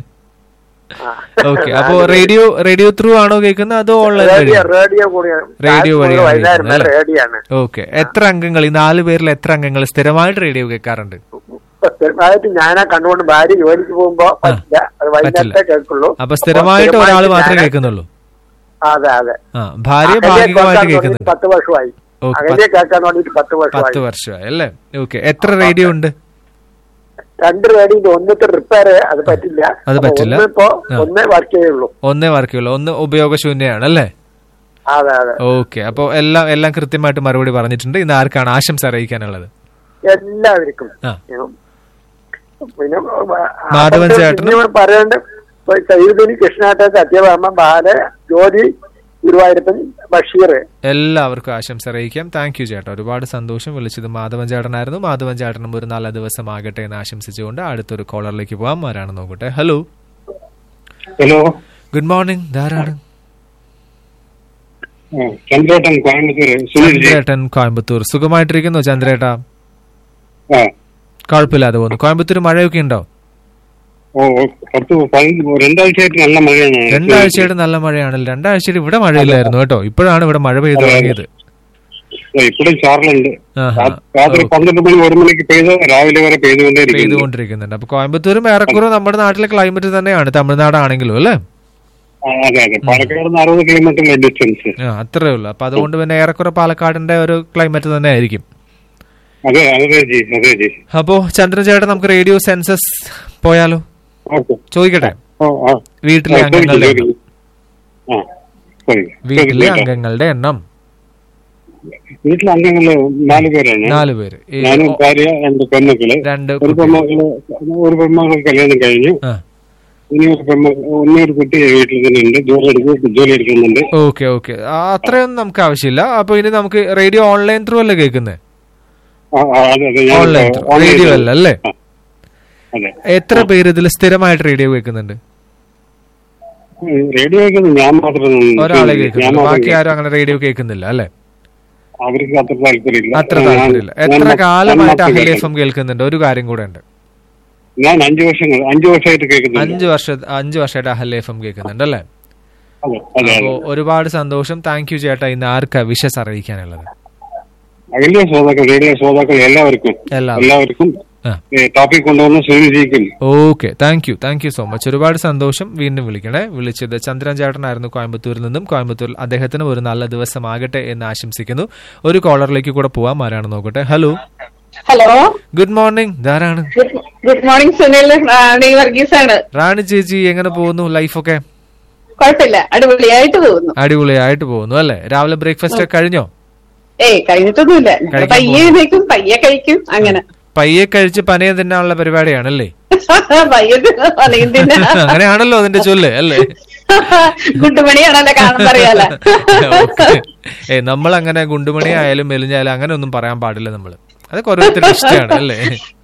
ഓക്കെ അപ്പോ റേഡിയോ റേഡിയോ ത്രൂ ആണോ കേൾക്കുന്നത് അതോ ഓൺലൈൻ വഴി റേഡിയോ റേഡിയോ കൂടിയാണ് റേഡിയോ വഴിയാണ് വൈകുന്നേരം കേൾക്കുന്നത്, അല്ലേ? റേഡിയോ ആണ് ഓക്കെ എത്ര അംഗങ്ങൾ ഈ നാല് പേരിൽ എത്ര അംഗങ്ങൾ സ്ഥിരമായിട്ട് റേഡിയോ കേൾക്കാറുണ്ട് ഇപ്പൊ സ്ഥിരമായിട്ട് ഞാനാ കണ്ടുകൊണ്ട് ഭാര്യ ജോലിക്ക് പോകുമ്പോ പറ്റില്ല അത് വൈകുന്നേരത്തെ കേൾക്കുള്ളൂ അപ്പൊ സ്ഥിരമായിട്ട് ഒരാൾ സ്ഥിരമായിട്ട് മാത്രമേ ഞാനാ- കേൾക്കുന്നുള്ളൂ അതെ അതെ ആ ഭാര്യ അകലെ ഭാഗികമായിട്ട് കേൾക്കാൻ തുടങ്ങിയിട്ട് കേൾക്കുന്നുണ്ട് പത്ത് വർഷമായി ഓക്കെ, അകലെ കേൾക്കാൻ തുടങ്ങിയിട്ട് പത്ത് പത്ത് വർഷമായി വർഷമായി അല്ലേ ഓക്കെ എത്ര റേഡിയോ ഉണ്ട് രണ്ട് റേഡിയോ ഒന്നിട്ട് റിപ്പയർ അത് പറ്റില്ല അത് അപ്പൊ പറ്റില്ല. ഒന്നിപ്പോ ആ. ഒന്നേ വർക്ക് ചെയ്യുള്ളൂ ഒന്നേ വർക്കുള്ളൂ ഒന്ന് ഉപയോഗശൂന്യമാണ് അല്ലേ അതെ അതെ ഓക്കെ അപ്പൊ എല്ലാം എല്ലാം കൃത്യമായിട്ട് മറുപടി പറഞ്ഞിട്ടുണ്ട് ഇന്ന് ആർക്കാണ് ആശംസ അറിയിക്കാനുള്ളത് എല്ലാവർക്കും ആ. പിന്നെ മാധവൻ അപ്പുറത്ത് ചേട്ടനും- പിന്നെ പറയേണ്ട ഇപ്പൊ സൈദുദ്ദീൻ കൃഷ്ണാട്ട സത്യഭാമ ബാല ജ്യോതി ഗുരുവായൂരപ്പൻ ബഷീർ എല്ലാവർക്കും ആശംസ അറിയിക്കാം താങ്ക് യു ചേട്ടാ ഒരുപാട് സന്തോഷം വിളിച്ചത് മാധവൻ ചേട്ടനായിരുന്നു മാധവൻ ചേട്ടനും ഒരു നല്ല ദിവസമാകട്ടെ എന്ന് ആശംസിച്ചുകൊണ്ട് അടുത്തൊരു കോളറിലേക്ക് പോവാം ആരാണ് നോക്കട്ടെ ഹലോ ഹലോ ഗുഡ് മോർണിംഗ് ധാരാണ് ചന്ദ്രേട്ടൻ കോയമ്പത്തൂർ സുനിൽ ജി. ചന്ദ്രേട്ടൻ കോയമ്പത്തൂർ സുഖമായിട്ടിരിക്കുന്നു ചന്ദ്രേട്ടാ ആ കുഴപ്പമില്ലാതെ പോകുന്നു കോയമ്പത്തൂർ മഴയൊക്കെ ഉണ്ടോ ഓ ഓ, പത്ത് പതിനഞ്ച് രണ്ടാഴ്ചയായിട്ട് നല്ല മഴയാണ് രണ്ടാഴ്ചയായിട്ട് നല്ല മഴയാണല്ലോ രണ്ടാഴ്ചയായിട്ട് ഇവിടെ മഴയില്ലായിരുന്നു കേട്ടോ ഇപ്പോഴാണ് ഇവിടെ മഴ പെയ്ത് തുടങ്ങിയത് ഇപ്പോഴും ചാറലുണ്ട് ആഹാ. രാത്രി പന്ത്രണ്ട് മണി ഒരു മണിക്ക് പെയ്ത് രാവിലെ വരെ പെയ്തുകൊണ്ടേയിരിക്കും പെയ്തുകൊണ്ടിരിക്കുന്നുണ്ട് അപ്പൊ കോയമ്പത്തൂരും ഏറെക്കുറെ നമ്മുടെ നാട്ടിലെ ക്ലൈമറ്റ് തന്നെയാണ് തമിഴ്നാടാണെങ്കിലും അല്ലേ അതെ അതെ പാലക്കാട് നിന്ന് അറുപത് കിലോമീറ്റർ ഡിസ്റ്റൻസ് ആ അത്രേ ഉള്ളൂ അപ്പൊ അതുകൊണ്ട് പിന്നെ ഏറെക്കുറെ പാലക്കാടിന്റെ ഒരു ക്ലൈമറ്റ് തന്നെ ആയിരിക്കും അതെ അതെ ജി അതെ ജി അപ്പോ ചന്ദ്രൻ ചേട്ടൻ നമുക്ക് റേഡിയോ സെൻസസ് പോയാലോ ഓക്കെ ചോദിക്കട്ടെ ഓ ആ വീട്ടിലെ ആ, ചോദിക്കൂ, അംഗങ്ങളുടെ ചോദിക്കൂ. ആ sorry. വീട്ടിലെ ചോദിക്കൂ. അംഗങ്ങളുടെ എണ്ണം വീട്ടിലെ അംഗങ്ങള് നാല് പേരാണ് നാല് പേര് ഈ ഞാനും ഭാര്യ രണ്ട് പെൺമക്കള് രണ്ട് ഒരു പെൺമക്കള് ഒരു പെൺമകൾ കല്യാണം കഴിഞ്ഞു ആ. ഇനി ഒരു പെൺമക്കൾ ഒന്നൊരു കുട്ടി വീട്ടിൽ തന്നെ ഉണ്ട് ജോലി എടുക്കും ജോലി എടുക്കുന്നുണ്ട് ഓക്കെ ഓക്കെ അത്രയൊന്നും നമുക്ക് ആവശ്യമില്ല അപ്പൊ ഇനി നമുക്ക് റേഡിയോ ഓൺലൈൻ ത്രൂ അല്ലേ കേൾക്കുന്നത് ആ, ആ, അതെ അതെ ഞാൻ ഓൺലൈൻ ത്രൂ online റേഡിയോ ല്. അല്ല അല്ലേ ആ, അതെ എത്ര പേര് ഇതിൽ സ്ഥിരമായിട്ട് റേഡിയോ കേൾക്കുന്നുണ്ട് റേഡിയോ കേൾക്കുന്നത് ഞാൻ മാത്രം ഒരാളെ ഞാൻ കേൾക്കുന്നുള്ളൂ മാത്രം ബാക്കി ആരും അങ്ങനെ റേഡിയോ കേൾക്കുന്നില്ല അല്ലേ അവർക്ക് അത്ര താല്പര്യമില്ല അത്ര ഞാൻ- താല്പര്യമില്ല ഞാൻ എത്ര മാത്രം- കാലമായിട്ട് ഞാൻ മാത്രം അഹല്യ എഫ് കേൾക്കുന്നു. എം കേൾക്കുന്നുണ്ട് ഒരു കാര്യം കൂടെ ഉണ്ട് ഞാൻ അഞ്ചു വർഷങ്ങൾ അഞ്ചു വർഷമായിട്ട് കേൾക്കുന്നുണ്ട് അഞ്ച് വർഷ അഞ്ച് വർഷമായിട്ട് അഹല്യ എഫ് എം കേൾക്കുന്നുണ്ട് അല്ലേ അതെ അതെ അപ്പോ അതെ ഒരുപാട് സന്തോഷം താങ്ക് യു ചേട്ടാ ഇന്ന് ആർക്കാ വിഷസ് അറിയിക്കാനുള്ളത് അഖില ശ്രോതാക്കൾ റേഡിയോ ശ്രോതാക്കൾ എല്ലാവർക്കും എല്ലാവർക്കും. എല്ലാവർക്കും ആ. ടോപ്പിക് കൊണ്ടുവന്ന് സുനിജിക്കും okay thank you thank you so much ഒരുപാട് സന്തോഷം വീണ്ടും വിളിക്കണേ വിളിച്ചത് ചന്ദ്രൻ ചേട്ടനായിരുന്നു കോയമ്പത്തൂരിൽ നിന്നും കോയമ്പത്തൂരിൽ അദ്ദേഹത്തിന് ഒരു നല്ല ദിവസമാകട്ടെ എന്ന് ആശംസിക്കുന്നു ഒരു കോളറിലേക്ക് കൂടെ പോവാം ആരാണ് നോക്കട്ടെ ഹലോ ഹലോ ഗുഡ് മോർണിംഗ് ധാരാണ് ഗുഡ് മോർണിംഗ് സുനിൽ റാണി വർഗീസ് ആണ് റാണി ചേച്ചി എങ്ങനെ പോകുന്നു ലൈഫൊക്കെ കുഴപ്പമില്ല അടിപൊളിയായിട്ട് പോകുന്നു അടിപൊളിയായിട്ട് പോകുന്നു അല്ലേ രാവിലെ ബ്രേക്ക്ഫാസ്റ്റ് കഴിഞ്ഞോ ഏയ് കഴിഞ്ഞിട്ടൊന്നുമില്ല ഞങ്ങള് കഴിക്കാൻ പയ്യെ എഴുന്നേക്കും പയ്യെ കഴിക്കും അങ്ങനെ പയ്യെ കഴിച്ച് പനയെ തിന്നാനുള്ള പരിപാടിയാണല്ലേ പയ്യെ പലയും തിന്നെ അങ്ങനെയാണല്ലോ അതിന്റെ ചൊല്ല് അല്ലേ ഗുണ്ടുമണിയാണല്ലോ കാണുമ്പോ അറിയാലോ ഏ നമ്മൾ അങ്ങനെ ഗുണ്ടുമണി ആയാലും മെലിഞ്ഞായാലും അങ്ങനെ ഒന്നും പറയാൻ പാടില്ല നമ്മള് അതൊക്കെ ഓരോരുത്തരുടെ ഇഷ്ടമാണ് അല്ലേ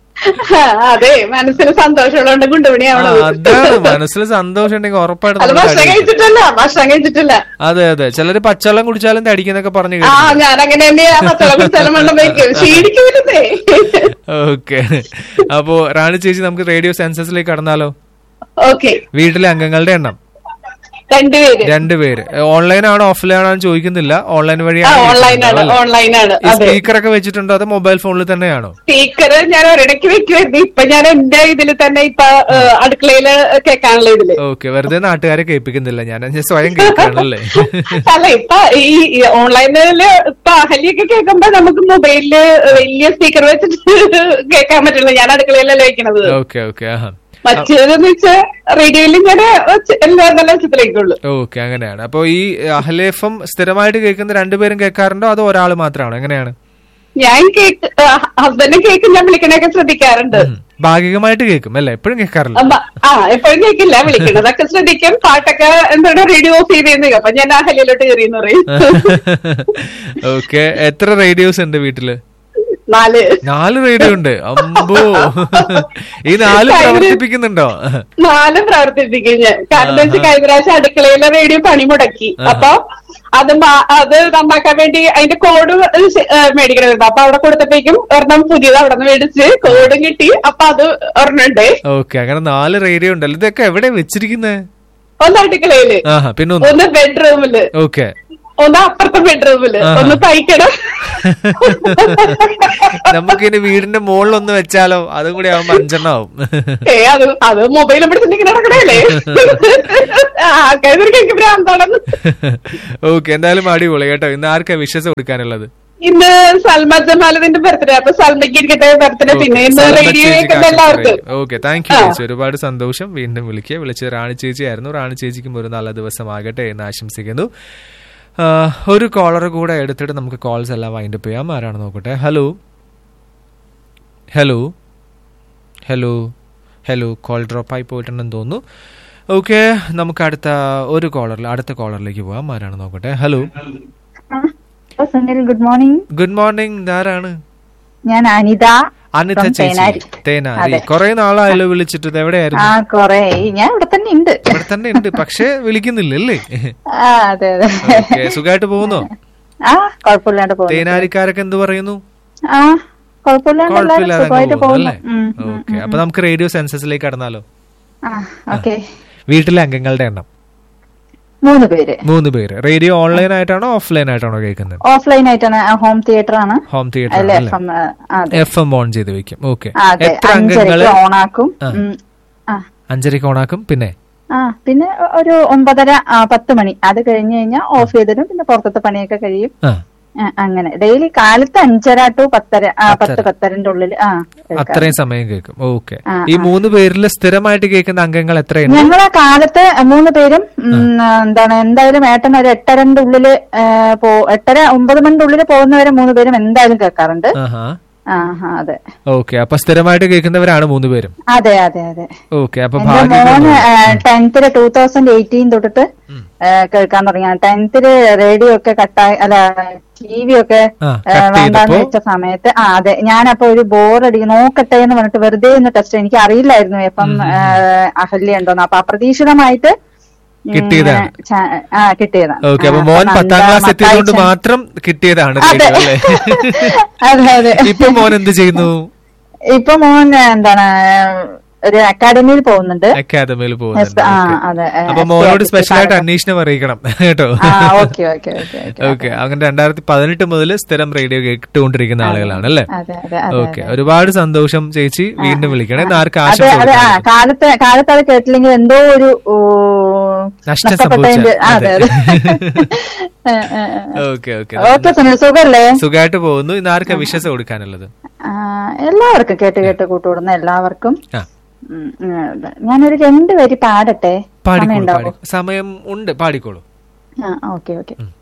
അതെ മനസ്സിൽ സന്തോഷമുള്ളതുകൊണ്ട് ആ, ഗുണ്ടുമണിയാവണത് അതാണ് മനസ്സിൽ സന്തോഷം ഉണ്ടെങ്കിൽ ഉറപ്പായിട്ടും അത് നമ്മൾ ഭക്ഷണം തടിക്കും. കഴിച്ചിട്ടല്ല ഭക്ഷണം കഴിച്ചിട്ടില്ല അതെ അതെ ചിലര് പച്ചവെള്ളം കുടിച്ചാലും തടിക്കുന്നൊക്കെ പറഞ്ഞു ആ ഞാൻ അങ്ങനെ തന്നെയാ പത്തളം കുടിച്ചാലും വെള്ളം വയ്ക്കും ക്ഷീണിക്കുമല്ലേ ഓക്കെ അപ്പോ റാണി ചേച്ചി നമുക്ക് റേഡിയോ സെൻസസിലേക്ക് കടന്നാലോ ഓക്കെ വീട്ടിലെ അംഗങ്ങളുടെ എണ്ണം രണ്ടുപേര് രണ്ടുപേര് ഓൺലൈൻ ആണോ ഓഫ്ലൈൻ ആണോ എന്ന് ചോദിക്കുന്നില്ല ഓൺലൈൻ ആ വഴിയാണ് ഓൺലൈനാണ് കേൾക്കുന്നത്, അല്ലേ? ഓൺലൈനാണ് ഈ അതെ സ്പീക്കറൊക്കെ വെച്ചിട്ടുണ്ടോ അതോ മൊബൈൽ ഫോണിൽ തന്നെയാണോ സ്പീക്കർ ഞാൻ ഒരിടയ്ക്ക് വെക്കുമായിരുന്നു ഇപ്പൊ ഞാൻ എന്റെ ഇതിൽ തന്നെ ഇപ്പൊ ഏഹ്, അടുക്കളയില് കേൾക്കാനുള്ള ഇതില് ഓക്കെ വെറുതെ നാട്ടുകാരെ കേൾപ്പിക്കുന്നില്ല ഞാൻ ഞാൻ സ്വയം കേൾക്കാണല്ലേ അല്ല ഇപ്പൊ ഈ ഈ ഓൺലൈനില് ഇപ്പൊ അഹല്യൊക്കെ കേൾക്കുമ്പോ നമുക്ക് മൊബൈലില് വലിയ സ്പീക്കർ വെച്ചിട്ട് കേൾക്കാൻ പറ്റില്ല ഞാൻ അടുക്കളയിലല്ലേ വെക്കണത് ഓക്കെ ഓക്കെ ആഹാ മറ്റേതെന്ന് വെച്ചാൽ റേഡിയോയിൽ ഞാൻ എല്ലാ നല്ല വെച്ചത്തിലേക്കുള്ളൂ ഓക്കെ അങ്ങനെയാണ് അപ്പൊ ഈ അഹലേഫം സ്ഥിരമായിട്ട് കേൾക്കുന്ന രണ്ടുപേരും കേൾക്കാറുണ്ടോ അതോ ഒരാൾ മാത്രമാണോ എങ്ങനെയാണ് ഞാൻ കേക്ക് ഹസ്ബൻഡും കേക്ക് ഞാൻ വിളിക്കണൊക്കെ ശ്രദ്ധിക്കാറുണ്ട് ഭാഗികമായിട്ട് കേൾക്കും അല്ലേ എപ്പോഴും കേൾക്കാറില്ല അമ്മ, ആ എപ്പോഴും കേൾക്കില്ല വിളിക്കണതൊക്കെ ശ്രദ്ധിക്കും പാട്ടൊക്കെ എന്താണ് റേഡിയോ ഓഫ് ചെയ്തേന്ന് അപ്പൊ ഞാൻ ആ ഹല്ലിലോട്ട് കയറിയെന്ന് പറയും ഓക്കെ എത്ര റേഡിയോസ് ഉണ്ട് വീട്ടില് നാല് നാല് റേഡിയോ ഉണ്ട് അമ്പോ ഈ നാല് പ്രവർത്തിപ്പിക്കുന്നുണ്ടോ നാലും പ്രവർത്തിപ്പിക്കും ഞാൻ കാരണം എന്താ വെച്ചാൽ കഴിഞ്ഞ പ്രാവശ്യം അടുക്കളയിലെ റേഡിയോ പണി മുടക്കി ആഹാ. അപ്പൊ അത് മാ- അത് നന്നാക്കാൻ വേണ്ടി അതിന്റെ കോഡ് മേടിക്കണമായിരുന്നു അപ്പൊ അവിടെ കൊടുത്തപ്പോഴേക്കും ഒരെണ്ണം പുതിയത് അവിടെ നിന്ന് മേടിച്ച് കോഡും കിട്ടി അപ്പൊ അത് ഒരെണ്ണുണ്ട് ഓക്കെ അങ്ങനെ നാല് റേഡിയോ ഉണ്ടല്ലോ ഇതൊക്കെ എവിടെ വെച്ചിരിക്കുന്നത് ഒന്ന് അടുക്കളയില് ആഹാ പിന്നെ ഒന്ന് ഒന്ന് ബെഡ്റൂമില് ഓക്കെ ഒന്ന് അപ്പുറത്തെ ബെഡ്റൂമില് ആഹാ. ഒന്ന് തയ്ക്കണം നമുക്കിനി വീടിന്റെ മുകളിൽ ഒന്ന് വെച്ചാലോ അതും കൂടി ആവുമ്പോ അഞ്ചെണ്ണം ആവും ഏ അത് അത് മൊബൈലും പിടിച്ചിട്ട് നടക്കണല്ലേ ആൾക്കാർക്ക് എനിക്ക് ഭ്രാന്താണെന്ന് ഓക്കെ എന്തായാലും അടിപൊളി കേട്ടോ ഇന്ന് ആർക്കാ വിശ്വസ് കൊടുക്കാനുള്ളത് ഇന്ന് സൽമാ ജമാലതിന്റെ ബർത്ത്ഡേ അപ്പൊ സൽമയ്ക്ക് ഇരിക്കട്ടെ ബർത്ത്ഡേ പിന്നെ ഇന്ന് റേഡിയോ കേൾക്കുന്ന എല്ലാവർക്കും ഓക്കെ താങ്ക് യു ആ. ചേച്ചി ഒരുപാട് സന്തോഷം വീണ്ടും വിളിക്കുക വിളിച്ചത് റാണി ചേച്ചി ആയിരുന്നു റാണി ചേച്ചിക്കും ഒരു നല്ല ദിവസമാകട്ടെ എന്ന് ആശംസിക്കുന്നു ആ, ഒരു കോളർ കൂടെ എടുത്തിട്ട് നമുക്ക് കോൾസ് എല്ലാം വൈൻഡപ്പ് ചെയ്യാം ആരാണ് നോക്കട്ടെ hello hello hello hello call drop ആയി പോയിട്ടുണ്ടെന്ന് തോന്നുന്നു ഓക്കെ നമുക്ക് അടുത്ത ഒരു കോളറിൽ അടുത്ത കോളറിലേക്ക് പോകാം ആരാണ് നോക്കട്ടെ hello Sunil good morning good morning ഇതാരാണ് ഞാൻ അനിത അനിത from ചേച്ചി തേനാരി. തേനാരി അതെ. കുറെ നാളായല്ലോ വിളിച്ചിട്ട് ഇത് ആ എവിടെയായിരുന്നു കൊറേ ഞാൻ ഇവിടെ തന്നെ ഉണ്ട് ഇവിടെ തന്നെ ഉണ്ട് പക്ഷെ വിളിക്കുന്നില്ലല്ലേ ആ അതെ അതെ ഓക്കെ സുഖമായിട്ട് പോകുന്നോ ആ കുഴപ്പമില്ലാണ്ട് പോകുന്നു തേനാരിക്കാരൊക്കെ എന്ത് പറയുന്നു ആ കുഴപ്പമില്ലാണ്ട് എല്ലാവരും കുഴപ്പമില്ലാതെ സുഖമായിട്ട് അങ്ങ് പോകുന്നു പോകുന്നു അല്ലേ ഉം, ഉം, ഓക്കെ അപ്പൊ നമുക്ക് റേഡിയോ സെൻസസിലേക്ക് കടന്നാലോ ആ ഓക്കെ വീട്ടിലെ അംഗങ്ങളുടെ എണ്ണം മൂന്ന് പേര് മൂന്ന് പേര് റേഡിയോ ഓൺലൈൻ ആയിട്ടാണോ ഓഫ്ലൈൻ ആയിട്ടാണോ കേൾക്കുന്നത് ഓഫ്ലൈൻ ആയിട്ടാണ് ഹോം തിയേറ്റർ ആണ് ഹോം തിയേറ്റർ അല്ലേ അല്ലേ FM, ആ, അതെ എഫ് എം ഓൺ ചെയ്ത് വെക്കും ഓക്കെ ആ, അതെ എത്ര അംഗങ്ങള് അഞ്ചരക്ക് ഓണാക്കും ആ. ഉം, ആ അഞ്ചരക്ക് ഓണാക്കും പിന്നെ ആ പിന്നെ ഒരു ഒമ്പതര ആ, പത്ത് മണി അത് കഴിഞ്ഞ് കഴിഞ്ഞാൽ ഓഫ് ചെയ്തിടും പിന്നെ പുറത്തത്തെ പണിയൊക്കെ കഴിയും ആ ആ, അങ്ങനെ ഡെയിലി കാലത്ത് അഞ്ചര ടു പത്തര ആ, പത്ത് പത്തര. പത്തരന്റെ ഉള്ളിൽ ആ കേൾക്കാം. അത്രയും സമയം കേൾക്കും ഓക്കെ ആ, ഈ മൂന്ന് പേരിൽ സ്ഥിരമായിട്ട് കേൾക്കുന്ന അംഗങ്ങൾ എത്രയുണ്ട് ഞങ്ങളെ കാലത്ത് മൂന്ന് പേരും ഉം, എന്താണ് എന്തായാലും ഏട്ടൻ ഒരു എട്ടരന്റെ ഉള്ളില് ഏ, പോ എട്ടര ഒമ്പത് മണിന്റെ ഉള്ളിൽ പോകുന്നവരെ മൂന്ന് പേരും എന്തായാലും കേൾക്കാറുണ്ട് ആഹാ ആ ആ, അതെ ഓക്കെ അപ്പൊ സ്ഥിരമായിട്ട് കേൾക്കുന്നവരാണ് മൂന്ന് പേരും അതെ അതെ അതെ ഓക്കെ അപ്പൊ എന്റെ ഭാഗ്യം മോന് ടെൻത്തില് ടൂ തൗസൻഡ് എയ്റ്റീൻ തൊട്ടിട്ട് ഏ, കേൾക്കാൻ തുടങ്ങിയ ടെൻത്തില് റേഡിയോ ഒക്കെ കട്ടായി അല്ല ടി വി ഒക്കെ ആ, ഏ, cut വേണ്ടാന്ന് ചെയ്തപ്പോ? വെച്ച സമയത്ത് ആ അതെ ഞാനപ്പോ ഒരു ബോറടി നോക്കട്ടെ എന്ന് പറഞ്ഞിട്ട് വെറുതെ ഒന്ന് ടെസ്റ്റ് എനിക്ക് അറിയില്ലായിരുന്നു എപ്പം അഹല്യ ഉണ്ടോന്ന് അപ്പൊ അപ്രതീക്ഷിതമായിട്ട് ഉം, കിട്ടിയതാണ്. ഇങ്ങനെ ചാ- ആ കിട്ടിയതാണ് ഓക്കെ അപ്പൊ ആ, മോൻ അപ്പൊ പത്താം നന്ദ ക്ലാസ് എത്തിയതുകൊണ്ട് മത്തായിച്ചൻ- മാത്രം കിട്ടിയതാണ് അതെ. radio അല്ലേ അതെ അതെ ഇപ്പൊ മോൻ എന്ത് ചെയ്യുന്നു ഇപ്പൊ മോൻ എന്താണ് ഒരു അക്കാഡമിയിൽ പോകുന്നുണ്ട് അക്കാദമിയിൽ എസ്- പോകുന്നുണ്ട് ആ Okay. അതെ ഏ, അപ്പൊ എസ് മോനോട് ആർട്ടിസ്റ്റ് സ്പെഷ്യൽ ആയിട്ട് കാലഘട്ടം. അന്വേഷണം അറിയിക്കണം കേട്ടോ ആ okay okay okay okay okay അങ്ങനെ രണ്ടായിരത്തി പതിനെട്ട് മുതൽ സ്ഥിരം റേഡിയോ കേട്ടുകൊണ്ടിരിക്കുന്ന ആളുകളാണ് അല്ലേ അതെ അതെ അതെ ഓക്കെ ഒരുപാട് സന്തോഷം ചേച്ചി വീണ്ടും വിളിക്കണേ ഇന്ന് ആർക്ക് അതെ ആശംസ അതെ ആ കൊടുക്കണം? കാലത്ത് കാലത്ത് അത് കേട്ടില്ലെങ്കിൽ എന്തോ ഒരു ഓ, നഷ്ടം നഷ്ടപ്പെട്ടതിന്റെ സംഭവിച്ച- ആ, അതെ അതെ ഏ, ഏ, ഏ. ഓക്കെ ഓക്കെ ഓക്കെ സുനിൽ സുഖല്ലേ സുഖമായിട്ട് പോകുന്നു ഇന്ന് ആർക്കാ വിശ്വസ കൊടുക്കാനുള്ളത് ആ, എല്ലാവർക്കും കേട്ട് കേട്ട് കൂട്ടുകൂടുന്ന എല്ലാവർക്കും ആ. ഉം, ഉം, അതെ. ഞാനൊരു രണ്ട് വരി പാടട്ടെ പാടിക്കോളൂ സമയമുണ്ടാവോ പാടി സമയം ഉണ്ട് പാടിക്കോളൂ ആ ഓക്കെ ഓക്കെ